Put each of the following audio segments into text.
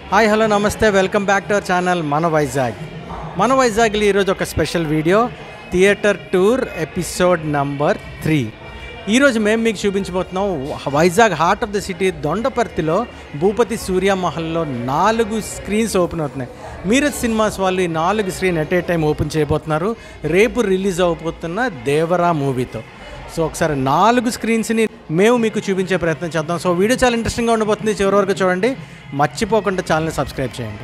hi hello నమస్తే welcome back to our channel మన వైజాగ్ మన వైజాగ్లో ఈరోజు ఒక special video theatre tour episode number three ఈరోజు మేము మీకు చూపించబోతున్నాం Vizag heart of the city దొండపర్తిలో భూపతి సూర్య మహల్లో నాలుగు స్క్రీన్స్ ఓపెన్ అవుతున్నాయి మీరజ్ సినిమాస్ వాళ్ళు ఈ నాలుగు screen at a time open చేయబోతున్నారు రేపు రిలీజ్ అవబోతున్న దేవరా మూవీతో సో ఒకసారి నాలుగు స్క్రీన్స్ని మేము మీకు చూపించే ప్రయత్నం చేద్దాం సో వీడియో చాలా ఇంట్రెస్టింగ్గా ఉండబోతుంది చివరి వరకు చూడండి మర్చిపోకుండా ఛానల్ని సబ్స్క్రైబ్ చేయండి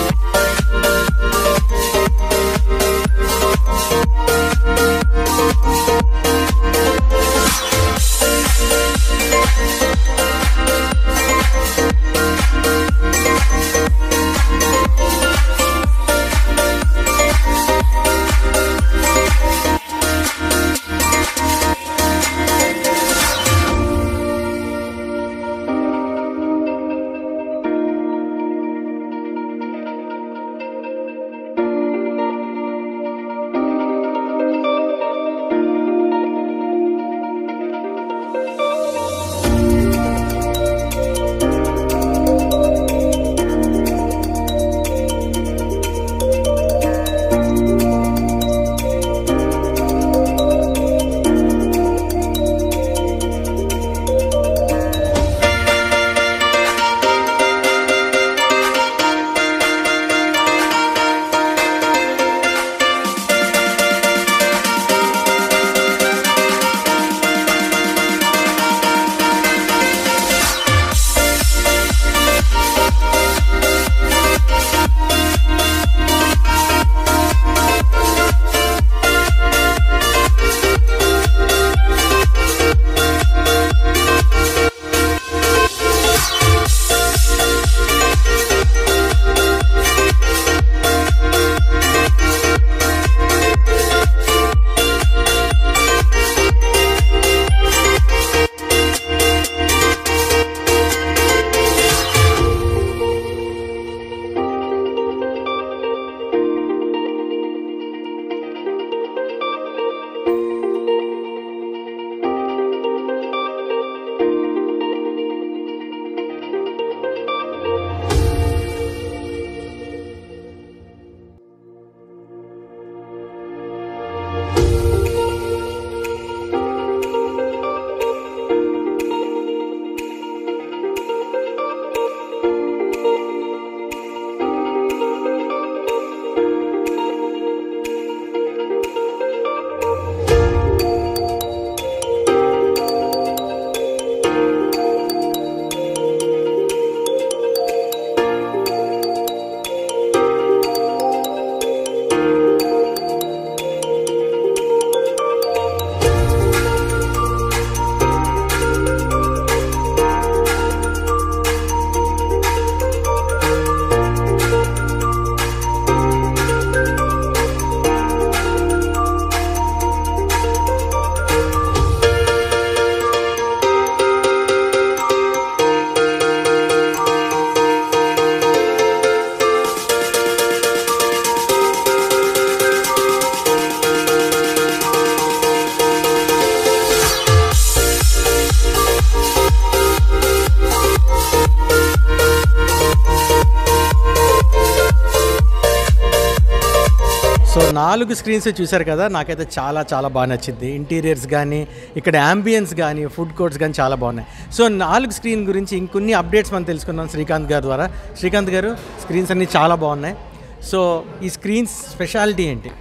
సో నాలుగు స్క్రీన్స్ చూశారు కదా నాకైతే చాలా చాలా బాగా నచ్చింది ఇంటీరియర్స్ కానీ ఇక్కడ అంబియన్స్ కానీ ఫుడ్ కోర్ట్స్ కానీ చాలా బాగున్నాయి సో నాలుగు స్క్రీన్ గురించి ఇంకొన్ని అప్డేట్స్ మనం తెలుసుకున్నాం శ్రీకాంత్ గారి ద్వారా శ్రీకాంత్ గారు స్క్రీన్స్ అన్నీ చాలా బాగున్నాయి సో ఈ స్క్రీన్స్ స్పెషాలిటీ ఏంటి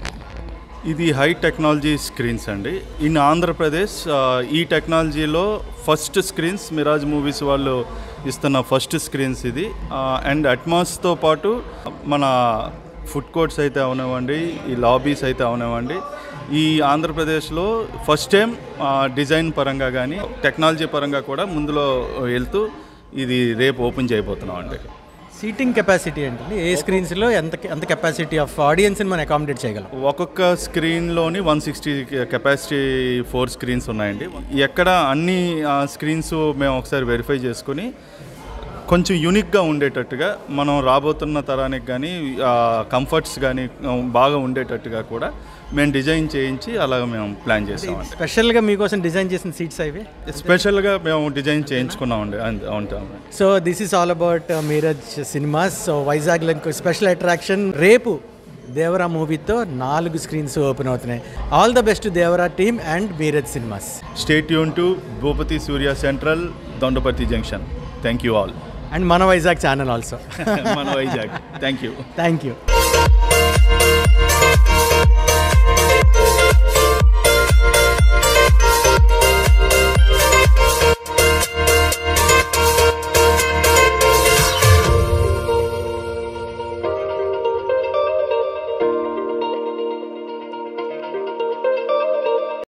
ఇది హై టెక్నాలజీ స్క్రీన్స్ అండి ఇన్ ఆంధ్రప్రదేశ్ ఆ, ఈ టెక్నాలజీలో ఫస్ట్ స్క్రీన్స్ మిరాజ్ మూవీస్ వాళ్ళు ఇస్తున్న ఫస్ట్ స్క్రీన్స్ ఇది అండ్ అట్మాస్తో పాటు మన ఫుడ్ కోర్ట్స్ అయితే అవనివ్వండి ఈ లాబీస్ అయితే అవనివ్వండి ఈ ఆంధ్రప్రదేశ్లో ఫస్ట్ టైం డిజైన్ పరంగా కానీ టెక్నాలజీ పరంగా కూడా ముందులో వెళ్తూ ఇది రేపు ఓపెన్ చేయబోతున్నాం అండి సీటింగ్ కెపాసిటీ ఏంటండి ఏ స్క్రీన్స్లో ఎంత ఎంత కెపాసిటీ ఆఫ్ ఆడియన్స్ని మనం అకామిడేట్ చేయగలం ఒక్కొక్క స్క్రీన్లోని one sixty capacity four screens ఉన్నాయండి ఎక్కడ అన్ని స్క్రీన్స్ మేము ఒకసారి వెరిఫై చేసుకుని కొంచెం యూనిక్గా ఉండేటట్టుగా మనం రాబోతున్న తరానికి కానీ కంఫర్ట్స్ కానీ బాగా ఉండేటట్టుగా కూడా మేము డిజైన్ చేయించి అలాగ మేము ప్లాన్ చేస్తామండి స్పెషల్గా మీకోసం డిజైన్ చేసిన సీట్స్ అవి స్పెషల్గా మేము డిజైన్ చేయించుకున్నామండి అంతే ఉంటాం so this is all about Miraj cinemas so వైజాగ్లో ఇంకో స్పెషల్ అట్రాక్షన్ రేపు దేవరా మూవీతో నాలుగు స్క్రీన్స్ ఓపెన్ అవుతున్నాయి all the best Devara team and Miraj cinemas stay యూన్ to Bhupathi Surya central Dondaparthi junction thank you all and మన వైజాగ్ ఛానల్ ఆల్సో మన Vizag thank you thank you